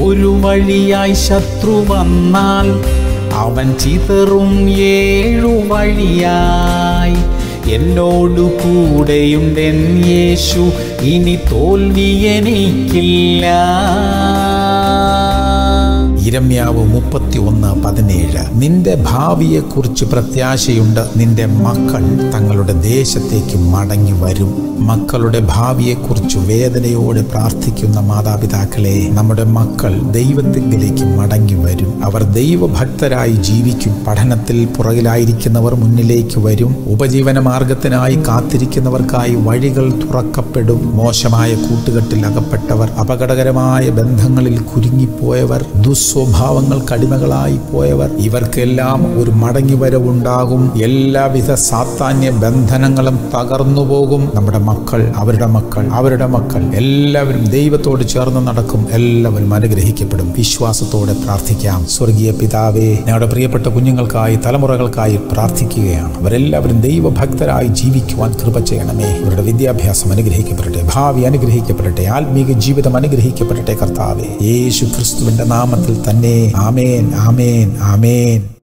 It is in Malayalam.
ഒരു വഴിയായി ശത്രു വന്നാൽ അവൻ ചിതറും ഏഴു വഴിയായി എന്നോടു കൂടെയുണ്ടെൻ യേശു ഇനി തോൽവി എനിക്കില്ല ഇരമ്യാവ് മുപ്പത്തി ഒന്ന് പതിനേഴ് നിന്റെ ഭാവിയെക്കുറിച്ച് പ്രത്യാശയുണ്ട് നിന്റെ മക്കൾ തങ്ങളുടെ ദേശത്തേക്ക് മടങ്ങി വരും മക്കളുടെ ഭാവിയെക്കുറിച്ച് വേദനയോടെ പ്രാർത്ഥിക്കുന്ന മാതാപിതാക്കളെ നമ്മുടെ മക്കൾ ദൈവത്തിങ്കിലേക്ക് മടങ്ങി വരും അവർ ദൈവഭക്തരായി ജീവിക്കും പഠനത്തിൽ പുറകിലായിരിക്കുന്നവർ മുന്നിലേക്ക് വരും ഉപജീവന മാർഗത്തിനായി കാത്തിരിക്കുന്നവർക്കായി വഴികൾ തുറക്കപ്പെടും മോശമായ കൂട്ടുകെട്ടിൽ അകപ്പെട്ടവർ അപകടകരമായ ബന്ധങ്ങളിൽ കുരുങ്ങിപ്പോയവർ ദുസ്വഭാവങ്ങൾക്ക് അടിമകളായി പോയവർ ഇവർക്കെല്ലാം ഒരു മടങ്ങിവരവുണ്ടാകും എല്ലാവിധ സാത്താന്യ ബന്ധനങ്ങളും തകർന്നു പോകും നമ്മുടെ മക്കൾ അവരുടെ മക്കൾ അവരുടെ മക്കൾ എല്ലാവരും ദൈവത്തോട് ചേർന്ന് നടക്കും എല്ലാവരും അനുഗ്രഹിക്കപ്പെടും വിശ്വാസത്തോടെ പ്രാർത്ഥിക്കാം സ്വർഗീയ പിതാവേ ഞങ്ങളുടെ പ്രിയപ്പെട്ട കുഞ്ഞുങ്ങൾക്കായി തലമുറകൾക്കായി പ്രാർത്ഥിക്കുകയാണ് അവരെല്ലാവരും ദൈവഭക്തരായി ജീവിക്കുവാൻ കൃപ ചെയ്യണമേ ഇവരുടെ വിദ്യാഭ്യാസം അനുഗ്രഹിക്കപ്പെടട്ടെ ഭാവി അനുഗ്രഹിക്കപ്പെടട്ടെ ആത്മീക ജീവിതം അനുഗ്രഹിക്കപ്പെടട്ടെ കർത്താവേ യേശു ക്രിസ്തുവിന്റെ നാമത്തിൽ തന്നെ ആമേൻ ആമേൻ ആമേൻ